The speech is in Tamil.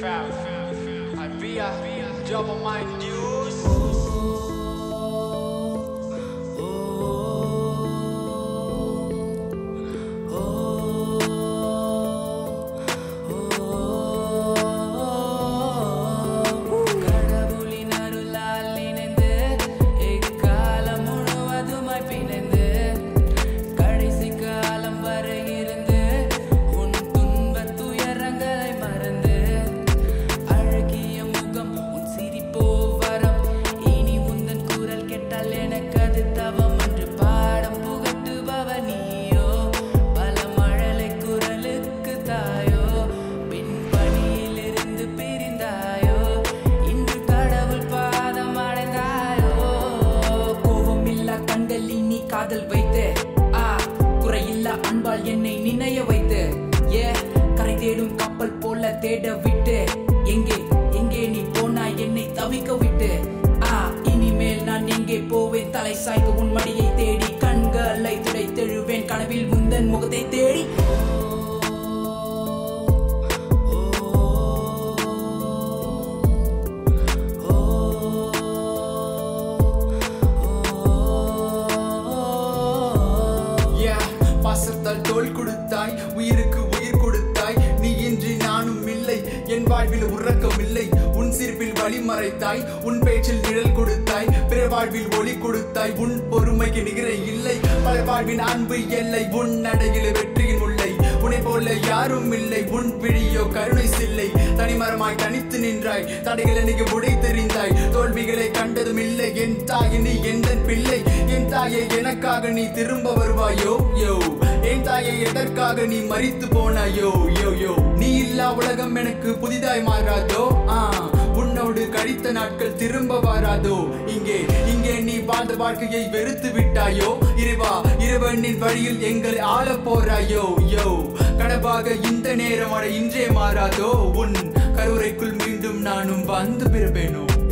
fam. I via double mind news. கடவுளின் அருளால் இணைந்து இக்காலம் முழுவதுமாய் பிணைந்து கடைசி காலம் வரை இருந்து உன் துன்பத் துயரங்களை மறந்து அழகிய முகம் உன் சிரிப்போ வரம் இனி உந்தன் குரல் கேட்டால் எனக்கு அது தவம் என்று பாடம் புகட்டுபவ நீயோ பல மழலை குரலுக்கு தாயோ பின் பணியிலிருந்து பிரிந்தாயோ இன்று கடவுள் பாதம் அடைந்தாயோ கோபம் இல்லா கண்கள் நீ காதல் வைத்து ஆ குறையில்லா அன்பால் என்னை நினைய வைத்து ஏ கரை தேடும் கப்பல் போல தேட விட்டு எங்கே எங்கே நீ போனாய் என்னை தவிக்க விட்டு ஆ இனிமேல் நான் எங்கே போவேன் தலை சாய்த்து உன் மடியை தேடி கண்களை துடைத்தெழுவேன் கனவில் முந்தன் முகத்தை தேடி Yeah, பாசத்தால் தோல் கொடுத்தாய் உயிருக்கு உயிர் கொடுத்தாய் நீ இன்றி நானும் இல்லை என் வாழ்வில் உறக்கம் இல்லை உன் சிரிப்பில் வழி மறைத்தாய் உன் பேச்சில் நிழல் கொடுத்தாய் பிற வாழ்வில் ஒளி கொடுத்தாய் உன் பொறுமைக்கு நிகர இல்லை பல வாழ்வின் அன்பு எல்லை உன் நடையில் வெற்றியின் முல்லை உன்னை போல யாரும் இல்லை உன் விழியோ கருணை சில்லை தனிமரமாய் தனித்து நின்றாய் தடைகளை நீங்க உடை தெரிந்தாய் தோல்விகளை கண்டதும் இல்லை என் தாய் நீ எந்த பிள்ளை என் தாயை எனக்காக நீ திரும்ப வருவாயோ யோ என் தாயை எதற்காக நீ மறித்து போனாயோ யோ யோ நீ இல்லா உலகம் எனக்கு புதிதாய் மாறாதோ ஆ உன்னோடு கழித்த நாட்கள் திரும்ப வராதோ இங்கே இங்கே நீ வாழ்ந்த வாழ்க்கையை வெறுத்து விட்டாயோ இறைவா இறைவனின் வழியில் எங்களை ஆள போறாயோ யோ கனவாக இந்த நேரம் அட இன்றே மாறாதோ உன் கருவறைக்குள் மீண்டும் நானும் வந்து பிறப்பேனோ